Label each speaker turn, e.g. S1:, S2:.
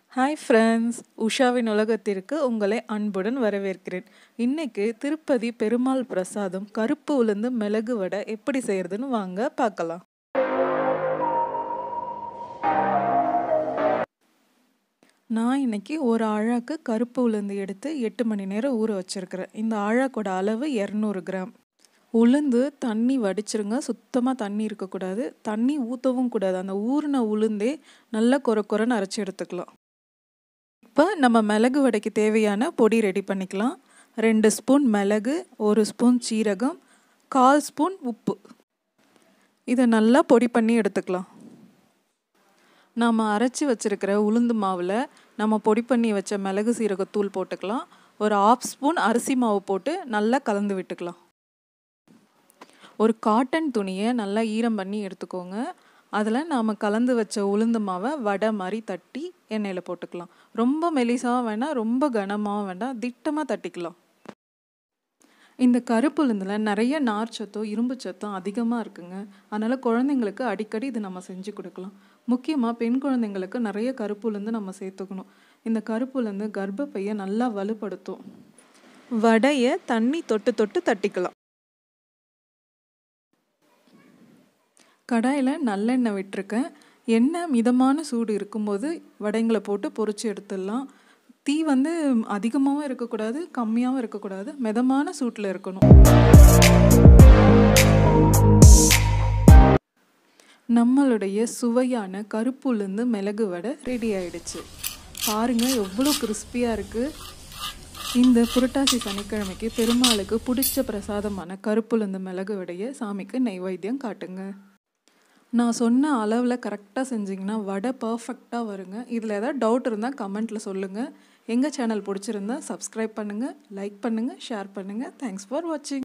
S1: hi friends உஷாவின் உலகத்திற்கு உங்களை அன்புடன் வரவேற்கிறேன் இன்னைக்கு திருப்பதி பெருமாள் பிரசாதம் கருப்பு உளுந்து மிளகு வடை எப்படி செய்யறதுன்னு வாங்க பார்க்கலாம் நான் இன்னைக்கு ஒரு ஆழாக்கு கருப்பு உளுந்து எடுத்து எட்டு மணி நேரம் ஊற வச்சிருக்கிறேன் இந்த ஆழாக்கோட அளவு இரநூறு கிராம் உளுந்து தண்ணி வடிச்சிருங்க சுத்தமாக தண்ணி இருக்கக்கூடாது தண்ணி ஊற்றவும் கூடாது அந்த ஊறின உளுந்தே நல்லா கொர கொரன்னு அரைச்சி எடுத்துக்கலாம் இப்போ நம்ம மிளகு வடைக்கு தேவையான பொடி ரெடி பண்ணிக்கலாம் ரெண்டு ஸ்பூன் மிளகு ஒரு ஸ்பூன் சீரகம் கால் ஸ்பூன் உப்பு இதை நல்லா பொடி பண்ணி எடுத்துக்கலாம் நாம் அரைச்சி வச்சுருக்கிற உளுந்து மாவில் நம்ம பொடி பண்ணி வச்ச மிளகு சீரகத்தூள் போட்டுக்கலாம் ஒரு ஆஃப் ஸ்பூன் அரிசி மாவு போட்டு நல்லா கலந்து விட்டுக்கலாம் ஒரு காட்டன் துணியை நல்லா ஈரம் பண்ணி எடுத்துக்கோங்க அதில் நாம் கலந்து வச்ச உளுந்து மாவை வடை மாதிரி தட்டி எண்ணெயில் போட்டுக்கலாம் ரொம்ப மெலிசாகவும் வேண்டாம் ரொம்ப கனமாகவும் வேண்டாம் திட்டமாக தட்டிக்கலாம் இந்த கருப்பு உளுந்தில் நிறைய நார் சத்தம் இரும்பு சத்தம் அதிகமாக இருக்குங்க அதனால் குழந்தைங்களுக்கு அடிக்கடி இது நம்ம செஞ்சு கொடுக்கலாம் முக்கியமாக பெண் குழந்தைங்களுக்கு நிறைய கருப்பு உளுந்து நம்ம சேர்த்துக்கணும் இந்த கருப்பு உளுந்து கர்ப்பப்பையை நல்லா வலுப்படுத்தும் வடையை தண்ணி தொட்டு தொட்டு தட்டிக்கலாம் கடாயில் நல்லெண்ணெய் விட்டுருக்கேன் எண்ணெய் மிதமான சூடு இருக்கும்போது வடைங்களை போட்டு பொறிச்சு எடுத்துடலாம் தீ வந்து அதிகமாகவும் இருக்கக்கூடாது கம்மியாகவும் இருக்கக்கூடாது மிதமான சூட்டில் இருக்கணும் நம்மளுடைய சுவையான கருப்புலேருந்து மிளகு வடை ரெடி ஆயிடுச்சு பாருங்கள் எவ்வளோ கிறிஸ்பியாக இருக்குது இந்த புரட்டாசி சனிக்கிழமைக்கு பெருமாளுக்கு பிடிச்ச பிரசாதமான கருப்புலேருந்து மிளகு வடையை சாமிக்கு நெய்வேத்தியம் காட்டுங்க நான் சொன்ன அளவில் கரெக்டாக செஞ்சிங்கன்னா வடை பர்ஃபெக்டாக வருங்க இதில் ஏதாவது டவுட் இருந்தால் கமெண்ட்டில் சொல்லுங்கள் எங்கள் சேனல் பிடிச்சிருந்தா சப்ஸ்கிரைப் பண்ணுங்கள் லைக் பண்ணுங்கள் ஷேர் பண்ணுங்கள் தேங்க்ஸ் ஃபார் வாட்சிங்